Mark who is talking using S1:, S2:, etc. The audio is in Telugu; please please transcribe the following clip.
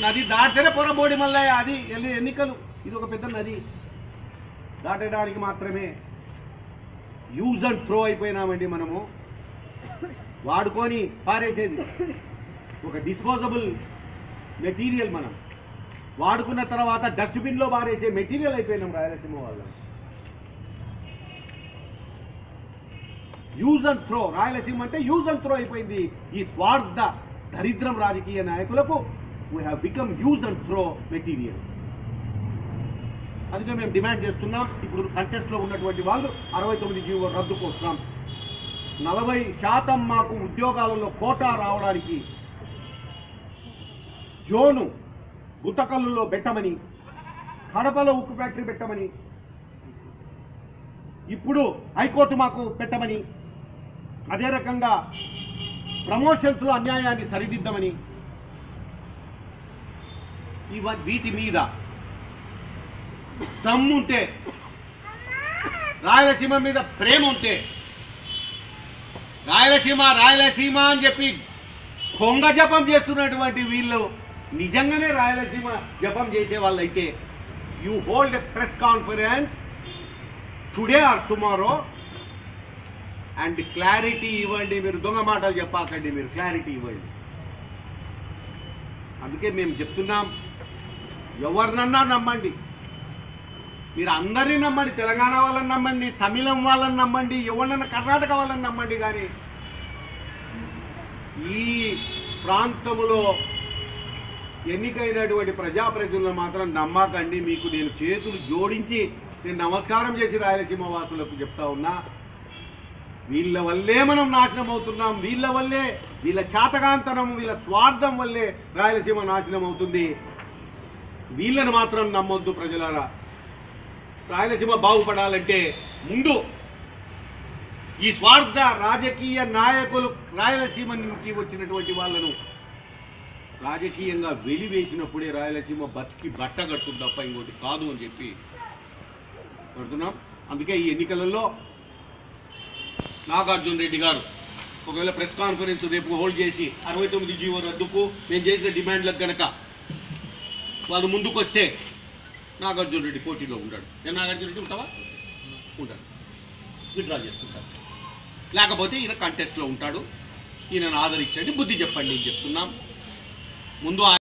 S1: నది దాటితేనే పొరబోడి మల్లయ్య అది ఎన్ని- ఎన్నికలు ఇది ఒక పెద్ద నది దాటడానికి మాత్రమే యూజ్ అండ్ త్రో అయిపోయినామండి మనము వాడుకొని పారేసేది ఒక డిస్పోజబుల్ మెటీరియల్ మనం వాడుకున్న తర్వాత డస్ట్బిన్ లో పారేసే మెటీరియల్ అయిపోయినాం రాయలసీమ వాళ్ళం యూజ్ అండ్ త్రో రాయలసీమ అంటే యూజ్ అండ్ త్రో అయిపోయింది ఈ స్వార్థ దరిద్రం రాజకీయ నాయకులకు we have become use and throw material అందుకే మేము డిమాండ్ చేస్తున్నాం ఇప్పుడు కంటెస్ట్ లో ఉన్నటువంటి వాళ్ళు అరవై తొమ్మిది జీవో రద్దు కోసం నలభై శాతం మాకు ఉద్యోగాలలో కోటా రావడానికి జోను గుట్టకల్లులో పెట్టమని కడపలో ఉక్కు ఫ్యాక్టరీ పెట్టమని ఇప్పుడు హైకోర్టు మాకు పెట్టమని అదే రకంగా ప్రమోషన్స్ లో అన్యాయాన్ని సరిదిద్దమని ఇవ వీటి మీద దమ్ముంటే రాయలసీమ మీద ప్రేమ ఉంటే రాయలసీమ రాయలసీమ అని చెప్పి కొంగ జపం చేస్తున్నటువంటి వీళ్ళు నిజంగానే రాయలసీమ జపం చేసే వాళ్ళైతే you hold a press conference today or tomorrow and clarity ఇవ్వండి మీరు దొంగ మాటలు చెప్పాకండి మీరు క్లారిటీ ఇవ్వండి అందుకే మేము చెప్తున్నాం ఎవరినన్నా నమ్మండి మీరు అందరినీ నమ్మండి తెలంగాణ వాళ్ళని నమ్మండి తమిళం వాళ్ళని నమ్మండి ఎవరినన్నా కర్ణాటక వాళ్ళని నమ్మండి కానీ ఈ ప్రాంతములో ఎన్నికైనటువంటి ప్రజాప్రతినిధులను మాత్రం నమ్మకండి మీకు నేను చేతులు జోడించి నేను నమస్కారం చేసి రాయలసీమ వాసులకు చెప్తా ఉన్నా వీళ్ళ వల్లే మనం నాశనం అవుతున్నాం వీళ్ళ వల్లే వీళ్ళ చాతకాంతనం వీళ్ళ స్వార్థం వల్లే రాయలసీమ నాశనం అవుతుంది వీళ్ళని మాత్రం నమ్మొద్దు ప్రజలారా రాయలసీమ బాగుపడాలంటే ముందు ఈ స్వార్థ రాజకీయ నాయకులు రాయలసీమ నుంచి వచ్చినటువంటి వాళ్ళను రాజకీయంగా వెలివేసినప్పుడే రాయలసీమ బతికి బట్ట కడుతుంది తప్ప ఇంకోటి కాదు అని చెప్పి కడుతున్నాం అందుకే ఈ ఎన్నికలలో నాగార్జున రెడ్డి గారు ఒకవేళ ప్రెస్ కాన్ఫరెన్స్ రేపు హోల్డ్ చేసి అరవై తొమ్మిది జీవో రద్దుకు నేను చేసిన డిమాండ్లకు గనక వాళ్ళు ముందుకు వస్తే నాగార్జున రెడ్డి పోటీలో ఉంటాడు నేను నాగార్జున రెడ్డి ఉంటావా ఉంటాడు విత్డ్రా చేసుకుంటాడు లేకపోతే ఈయన కంటెస్ట్లో ఉంటాడు ఈయనను ఆదరించండి బుద్ధి చెప్పండి అని చెప్తున్నాం ముందు